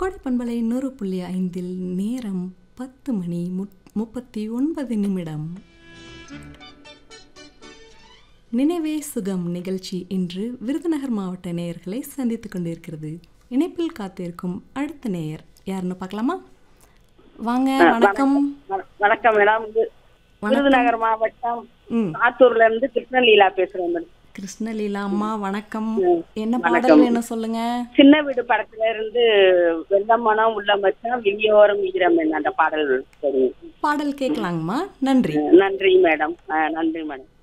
கொடைப்பண்பலை நூறு புள்ளி ஐந்தில் நேரம் பத்து மணி முப்- முப்பத்தி ஒன்பது நிமிடம் நினைவே சுகம் நிகழ்ச்சி இன்று விருதுநகர் மாவட்ட நேயர்களை சந்தித்துக் கொண்டிருக்கிறது இணைப்பில் காத்திருக்கும் அடுத்த நேயர் யாருன்னு பார்க்கலாமா வாங்க வணக்கம் வண- வணக்கம் மேடம் வி- விருதுநகர் மாவட்டம் ம் ஆத்தூர்ல இருந்து கிருஷ்ணலீலா பேசுறேன் மேடம் கிருஷ்ணலீலா அம்மா வணக்கம் என்ன வணக்கம். பாடல் என்ன சொல்லுங்க சின்ன வீடு படத்துல இருந்து வெள்ளமனம் உள்ள மச்சான் விழியோரம் ஈரம் என்ன அந்த பாடல் சரி பாடல் கேட்கலாங்கம்மா நன்றி நன்றி மேடம் ஆ, நன்றி மேடம்